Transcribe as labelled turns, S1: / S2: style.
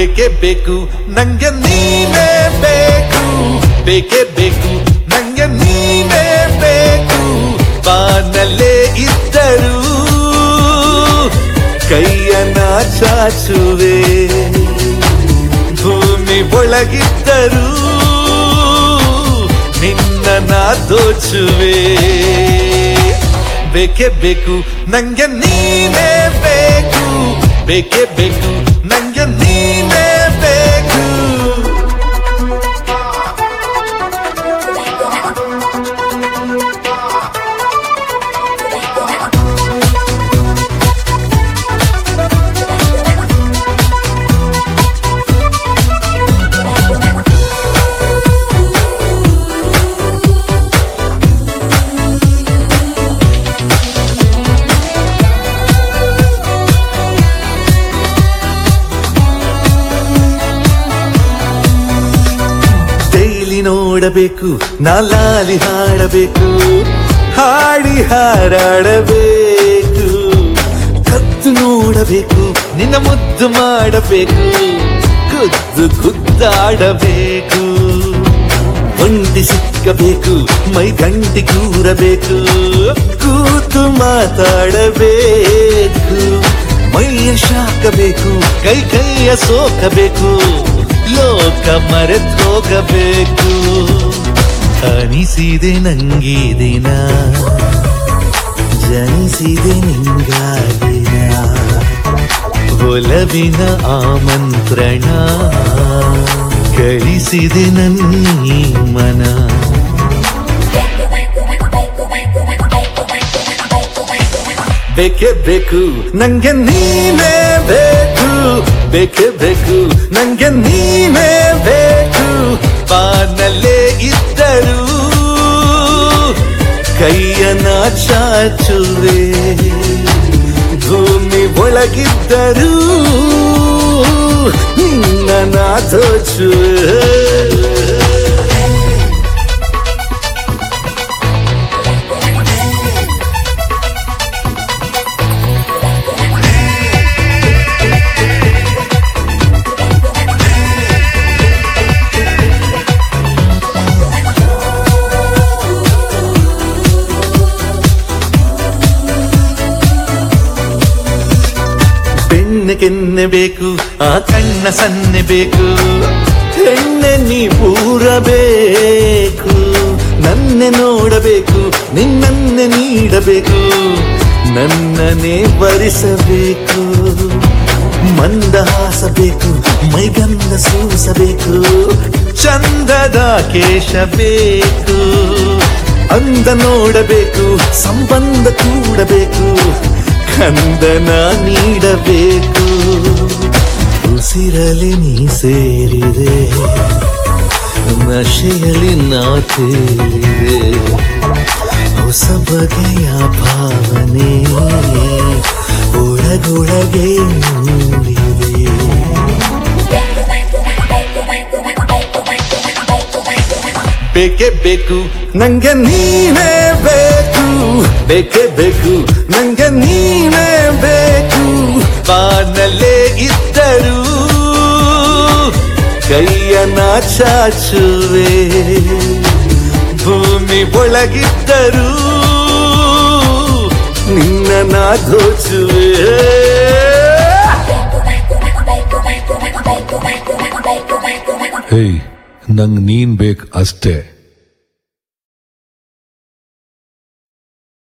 S1: ಬೇಕೇ ಬೇಕು ನಂಗೆ ನೀನೇ ಬೇಕು ಬೇಕೇ ಬೇಕು ನಂಗೆ ನೀನೇ ಬೇಕು ಬಾನಲ್ಲೇ ಇದ್ದರು ಕೈಯನ್ನ ಚಾಚುವೆ ಭೂಮಿ ಒಳಗಿದ್ದರು ನಿನ್ನ ನಾ ದೋಚುವೆ ಬೇಕೇ ಬೇಕು ನಂಗೆ ನೀನೇ ಬೇಕು ಬೇಕೇ ಬೇಕು ನಂಗೆ ನೀನೇ ಬೇಕು ಡೈಲಿ ನೋಡಬೇಕು ನಾಲಾಲಿ ಹಾಡಬೇಕು ಹಾಡಿ ಹಾರಾಡಬೇಕು ಕದ್ದು ನೋಡಬೇಕು ನಿನ್ನ ಮುದ್ದು ಮಾಡಬೇಕು ಖುದ್ದು ಖುದ್ದಾಡಬೇಕು ಒಂಟಿ ಸಿಕ್ಕಬೇಕು ಮೈ ಗಂಟಿ ಕೂರಬೇಕು ಕೂತು ಮಾತಾಡಬೇಕು ಮೈಯ ಶಾಕಬೇಕು ಕೈ ಕೈಯ ಸೋಕಬೇಕು ಲೋಕ ಮರೆತು ಹೋಗಬೇಕು ಅನಿಸಿದೆ ನಂಗೆ ದಿನ ಜನಿಸಿದೆ ನಿಂಗಾಗಿನ ಒಲವಿನ ಆಮಂತ್ರಣ ಕಳಿಸಿದೆ ನನ್ನೀ ಮನ ಬೇಕೇ ಬೇಕು ನಂಗೆ ನೀನೇ ಬೇಕು ಬೇಕೇ ಬೇಕು ನಂಗೆ ನೀನೇ ಬೇಕು ಬಾನಲ್ಲೇ ಇದ್ದರು ಕೈಯನ್ನ ಚಾಚುವೆ ಭೂಮಿ ಒಳಗಿದ್ದರು ನಿನ್ನ ನಾ ದೋಚುವೆ ಬೆಣ್ಣೆ ಕೆನ್ನೆ ಬೇಕು ಆ ಕಣ್ಣ ಸನ್ನೆ ಬೇಕು ಹೆಣ್ಣೆ ನೀ ಪೂರಬೇಕು ನನ್ನೆ ನೋಡಬೇಕು ನಿನ್ನನ್ನೇ ನೀಡಬೇಕು ನನ್ನನ್ನೇ ವರಿಸಬೇಕು ಮಂದಹಾಸ ಬೇಕು ಮೈಗಂಧ ಸೂಸಬೇಕು ಚಂದದ ಕೇಶ ಬೇಕು ಅಂದ ನೋಡಬೇಕು ಸಂಬಂಧ ಕೂಡಬೇಕು ಕಂದನ ನೀಡಬೇಕು ಉಸಿರಲಿ ನೀ ಸೇರಿದೆ ನಶೆಯಲ್ಲಿ ನಾ ತೇಲಿದೆ ಹೊಸ ಬಗೆಯ ಭಾವನೆ ಒಳಗೊಳಗೆ ಮೂಡಿದೆ ಬೇಕೇ ಬೇಕು ನಂಗೆ ನೀನೇ ಬೇಕು ಬೇಕೇ ಬೇಕು ನಂಗೆ ನೀನೇ ಬೇಕು ಬಾನಲ್ಲೇ ಇದ್ದರು ಕೈಯನ್ನ ಚಾಚುವೆ ಭೂಮಿ ಒಳಗಿದ್ದರು ನಿನ್ನ ನಾ ದೋಚುವೆ
S2: ಹೇಯ್ ನಂಗ್ ನೀನ್ ಬೇಕು ಅಷ್ಟೇ